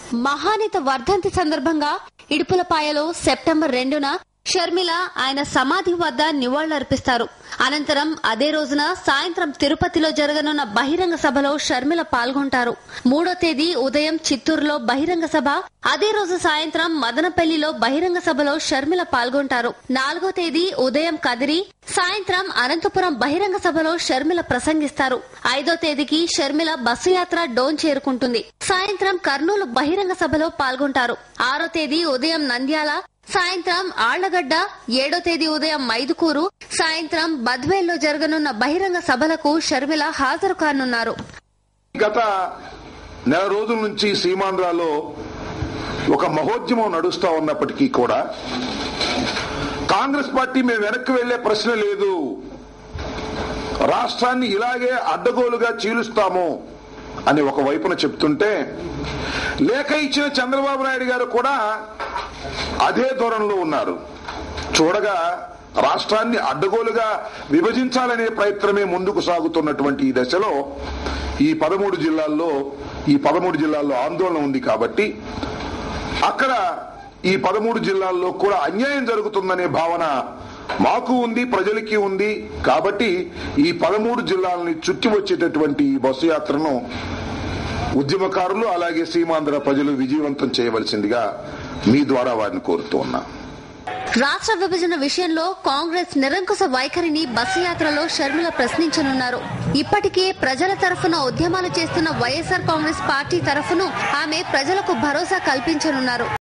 మహానేత వర్ధంతి సందర్భంగా ఇడుపులపాయలో సెప్టెంబర్ రెండున షర్మిల ఆయన సమాధి వద్ద నివాళులర్పిస్తారు అనంతరం అదే రోజున సాయంత్రం తిరుపతిలో జరగనున్న బహిరంగ సభలో షర్మిల పాల్గొంటారు మూడో తేదీ ఉదయం చిత్తూరులో బహిరంగ సభ అదే రోజు సాయంత్రం మదనపల్లిలో బహిరంగ సభలో షర్మిల పాల్గొంటారు నాలుగో తేదీ ఉదయం కదిరి సాయంత్రం అనంతపురం బహిరంగ సభలో షర్మిల ప్రసంగిస్తారు ఐదో తేదీకి షర్మిల బస్సు యాత్ర డోన్ చేరుకుంటుంది సాయంత్రం కర్నూలు బహిరంగ సభలో పాల్గొంటారు ఆరో తేదీ ఉదయం నంద్యాల సాయంత్రం ఆళ్లగడ్డ ఏడో తేదీ ఉదయం మైదుకూరు సాయంత్రం బద్వేల్లో జరగనున్న బహిరంగ సభలకు షర్మిల హాజరు కానున్నారు గత నెల రోజుల నుంచి సీమాంధ్రాలో ఒక మహోద్యమం నడుస్తా ఉన్నప్పటికీ కూడా కాంగ్రెస్ పార్టీ మేము వెనక్కి వెళ్లే ప్రశ్న లేదు రాష్ట్రాన్ని ఇలాగే అడ్డగోలుగా చీలుస్తాము అని ఒక వైపున చెప్తుంటే లేఖ ఇచ్చిన చంద్రబాబు నాయుడు గారు కూడా అదే ధోరణిలో ఉన్నారు చూడగా రాష్ట్రాన్ని అడ్డగోలుగా విభజించాలనే ప్రయత్నమే ముందుకు సాగుతున్నటువంటి ఈ దశలో ఈ పదమూడు జిల్లాల్లో ఈ పదమూడు జిల్లాల్లో ఆందోళన ఉంది కాబట్టి అక్కడ ఈ పదమూడు జిల్లాల్లో కూడా అన్యాయం జరుగుతుందనే భావన మాకు ఉంది ప్రజలకి ఉంది కాబట్టి ఈ పదమూడు జిల్లాలని చుట్టి వచ్చేటటువంటి ఈ బస్సు యాత్రను ఉద్యమకారులు అలాగే సీమాంధ్ర ప్రజలు విజయవంతం చేయవలసిందిగా మీ ద్వారా వారిని కోరుతూ ఉన్నా రాష్ట్ర విభజన విషయంలో కాంగ్రెస్ నిరంకుశ వైఖరిని బస్సు యాత్రలో షర్మిల ప్రశ్నించనున్నారు ఇప్పటికే ప్రజల తరఫున ఉద్యమాలు చేస్తున్న వైఎస్ఆర్ కాంగ్రెస్ పార్టీ తరఫును ఆమె ప్రజలకు భరోసా కల్పించనున్నారు